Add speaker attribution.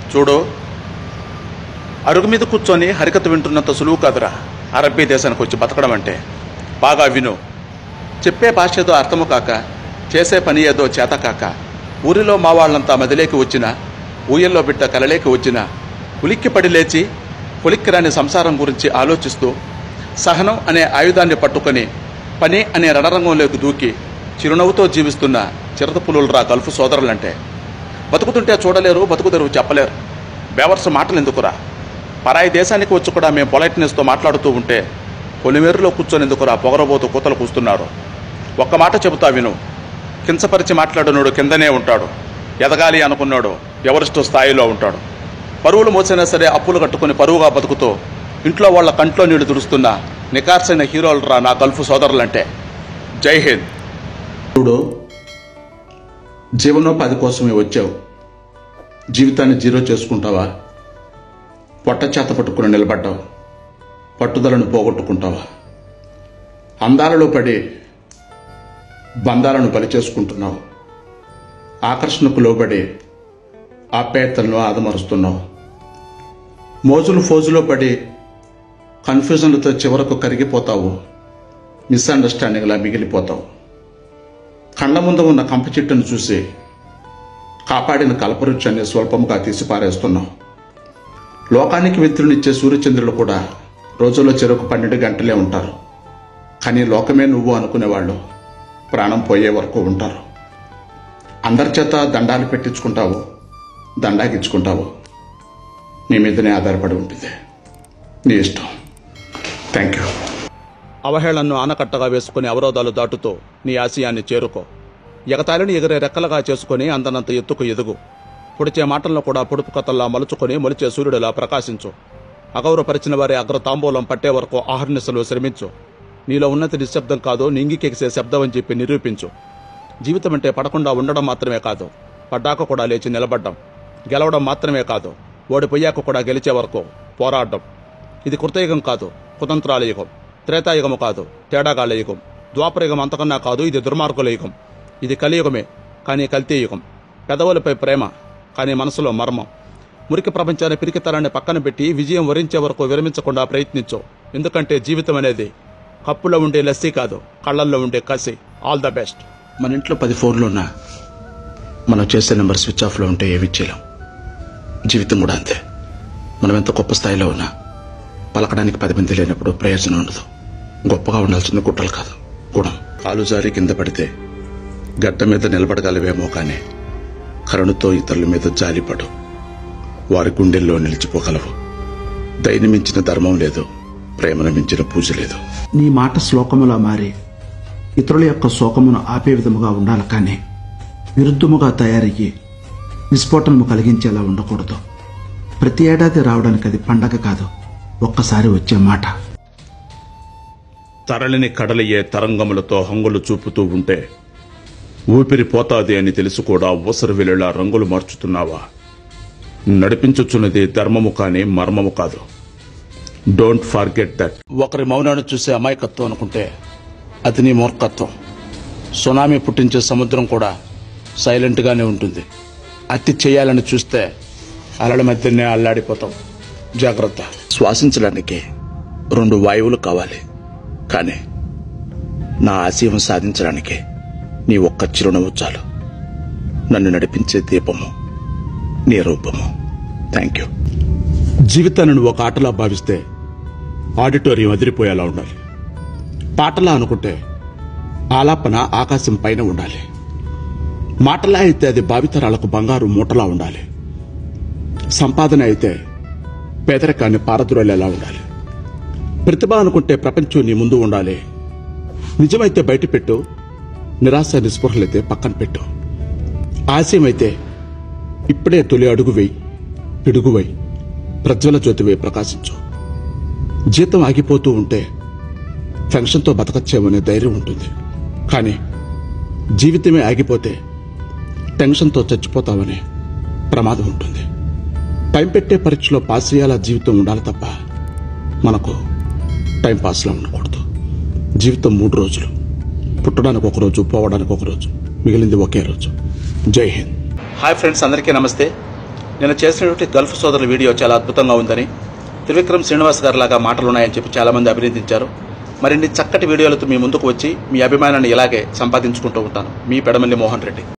Speaker 1: చూడు అరుగు మీద కూర్చొని హరికత వింటున్నంత సులువు కాదురా అరబ్బీ దేశానికి వచ్చి బతకడం అంటే బాగా విను చెప్పే భాష ఏదో అర్థము కాక చేసే పని ఏదో చేత కాక ఊరిలో మా వాళ్ళంతా మదిలేకి వచ్చిన ఊయల్లో బిడ్డ కలలేకి వచ్చిన ఉలిక్కి పడి లేచి పొలిక్కి రాని సంసారం గురించి ఆలోచిస్తూ సహనం అనే ఆయుధాన్ని పట్టుకొని పని అనే రణరంగంలోకి దూకి చిరునవ్వుతో జీవిస్తున్న చిరత పులులరా గల్ఫ్ సోదరులంటే బతుకుతుంటే చూడలేరు బతుకుదెరువు చెప్పలేరు బేవర్స్ మాటలు ఎందుకురా పరాయి దేశానికి వచ్చి కూడా మేము పొలైట్నెస్తో మాట్లాడుతూ ఉంటే పొలిమేరులో కూర్చొని ఎందుకురా పొగరబోతూ కూతలు కూస్తున్నారు ఒక్క మాట చెబుతా విను కించపరిచి మాట్లాడునోడు కిందనే ఉంటాడు ఎదగాలి అనుకున్నాడు ఎవరిస్టు స్థాయిలో ఉంటాడు పరువులు మోసైనా సరే అప్పులు కట్టుకుని పరువుగా బతుకుతూ ఇంట్లో వాళ్ళ కంట్లో నీళ్లు దుడుస్తున్న నికార్సైన హీరోలరా నా గల్ఫ్ సోదరులంటే జై హింద్ చూడు జీవనోపాధి కోసమే వచ్చావు జీవితాన్ని జీరో చేసుకుంటావా పొట్ట చేత పట్టుకుని నిలబడ్డావు పట్టుదలను పోగొట్టుకుంటావా అందాలలో పడి బంధాలను బలి చేసుకుంటున్నావు ఆకర్షణకు లోబడి ఆప్యాయతలను ఆదమరుస్తున్నావు మోజులు ఫోజులో పడి కన్ఫ్యూజన్లతో చివరకు కరిగిపోతావు మిస్అండర్స్టాండింగ్లా మిగిలిపోతావు కళ్ళ ముందు ఉన్న కంప చెట్టును చూసి కాపాడిన కల్పవృక్షాన్ని స్వల్పముగా తీసి పారేస్తున్నావు లోకానికి మిత్రునిచ్చే సూర్యచంద్రులు కూడా రోజుల్లో చెరుకు పన్నెండు గంటలే ఉంటారు కానీ లోకమే నువ్వు అనుకునేవాళ్ళు ప్రాణం పోయే వరకు ఉంటారు అందరి చేత దండాలు పెట్టించుకుంటావు దండాగిచ్చుకుంటావు నీ మీదనే ఆధారపడి ఉంటుంది నీ ఇష్టం థ్యాంక్ యూ అవహేళనను ఆనకట్టగా వేసుకుని అవరోధాలు దాటుతూ నీ ఆశయాన్ని చేరుకో ఎగతాళిని ఎగిరే రెక్కలుగా చేసుకుని అందనంత ఎత్తుకు ఎదుగు పొడిచే మాటలను కూడా పొడుపు కథల్లా మలుచుకొని మొలిచే సూర్యుడిలా ప్రకాశించు అగౌరవపరిచిన వారి అగ్రతాంబూలం పట్టే వరకు ఆహర్నిశలు శ్రమించు నీలో ఉన్నతి నిశ్శబ్దం కాదు నింగికెగిసే శబ్దం అని చెప్పి నిరూపించు జీవితం అంటే పడకుండా ఉండడం మాత్రమే కాదు పడ్డాక కూడా లేచి నిలబడ్డం గెలవడం మాత్రమే కాదు ఓడిపోయాక కూడా గెలిచే వరకు పోరాడడం ఇది కృతయుగం కాదు కుతంత్రాల యుగం త్రేతాయుగము కాదు తేడాగాల యుగం ద్వాపరయుగం అంతకన్నా కాదు ఇది దుర్మార్గుల యుగం ఇది కలియుగమే కానీ కల్తీ యుగం పెదవులపై ప్రేమ కానీ మనసులో మర్మం మురికి ప్రపంచాన్ని పిరికితనాన్ని పక్కన పెట్టి విజయం వరించే వరకు విరమించకుండా ప్రయత్నించు ఎందుకంటే జీవితం అనేది కప్పులో ఉండే లస్సీ కాదు కళ్ళల్లో ఉండే కసి ఆల్ ద బెస్ట్ మన ఇంట్లో పది ఫోన్లు ఉన్నా మనం చేసే నెంబర్ స్విచ్ ఆఫ్లో ఉంటే ఏమి చేయలేం జీవితం కూడా అంతే మనం ఎంత గొప్ప స్థాయిలో ఉన్నా పలకడానికి పది మంది లేనప్పుడు ప్రయోజనం ఉండదు గొప్పగా ఉండాల్సింది గుట్టలు కాదు గుణం కాలు జారి కింద పడితే గడ్డ మీద నిలబడగలవేమో కానీ కరుణతో ఇతరుల మీద జాలిపడు వారి గుండెల్లో నిలిచిపోగలవు దైని మించిన ధర్మం లేదు ప్రేమను మించిన పూజ లేదు
Speaker 2: నీ మాట శ్లోకములా మారి ఇతరుల యొక్క శోకమును ఆపే విధముగా ఉండాలి కానీ విరుద్ధముగా తయారయ్యి విస్ఫోటనము కలిగించేలా ఉండకూడదు ప్రతి ఏడాది రావడానికి అది పండగ కాదు ఒక్కసారి వచ్చే మాట
Speaker 1: తరలిని కడలయ్యే తరంగములతో హంగులు చూపుతూ ఉంటే ఊపిరి పోతాది అని తెలిసి కూడా ఊసరు వెలులా రంగులు మార్చుతున్నావా నడిపించుచున్నది ధర్మము కాని మర్మము కాదు డోంట్ ఫార్గెట్ దట్ ఒకరి మౌనాన్ని చూసే అమాయకత్వం అనుకుంటే అది నీ మూర్ఖత్వం సునామీ పుట్టించే సముద్రం కూడా సైలెంట్గానే ఉంటుంది అతి చేయాలని చూస్తే అలల మధ్యనే అల్లాడిపోతాం జాగ్రత్త శ్వాసించడానికి రెండు వాయువులు కావాలి కానీ నా ఆశయం సాధించడానికి నీ ఒక్క చిరునవ్వు చాలు నన్ను నడిపించే దీపము నీ రూపము థ్యాంక్ యూ జీవితాన్ని నువ్వు ఒక ఆటలా భావిస్తే ఆడిటోరియం అదిరిపోయేలా ఉండాలి పాటలా అనుకుంటే ఆలాపన ఆకాశం పైన ఉండాలి మాటలా అయితే అది భావితరాలకు బంగారు మూటలా ఉండాలి సంపాదన అయితే పేదరికాన్ని పారద్రోలేలా ఉండాలి ప్రతిభ అనుకుంటే ప్రపంచం నీ ముందు ఉండాలి నిజమైతే బయట పెట్టు నిరాశ నిస్పృహలైతే పక్కన పెట్టు ఆశయం అయితే ఇప్పుడే తొలి అడుగు వేయి పిడుగువై ప్రజ్వల జ్యోతివై ప్రకాశించు జీతం ఆగిపోతూ ఉంటే ఫంక్షన్తో బతకచ్చేమనే ధైర్యం ఉంటుంది కానీ జీవితమే ఆగిపోతే టెన్షన్తో చచ్చిపోతామనే ప్రమాదం ఉంటుంది టైం పెట్టే పరీక్షలో పాస్ అయ్యేలా జీవితం ఉండాలి తప్ప మనకు టైం పాస్లా ఉండకూడదు జీవితం మూడు రోజులు పుట్టడానికి ఒక రోజు పోవడానికి ఒక రోజు మిగిలింది ఒకే రోజు జై హింద్ హాయ్ ఫ్రెండ్స్ అందరికీ నమస్తే నేను చేసినటువంటి గల్ఫ్ సోదరుల వీడియో చాలా అద్భుతంగా ఉందని త్రివిక్రమ్ శ్రీనివాస్ గారి లాగా మాటలు ఉన్నాయని చెప్పి చాలామంది అభినందించారు మరిన్ని చక్కటి వీడియోలతో మీ ముందుకు వచ్చి మీ అభిమానాన్ని ఇలాగే సంపాదించుకుంటూ ఉంటాను మీ పెడమల్లి మోహన్ రెడ్డి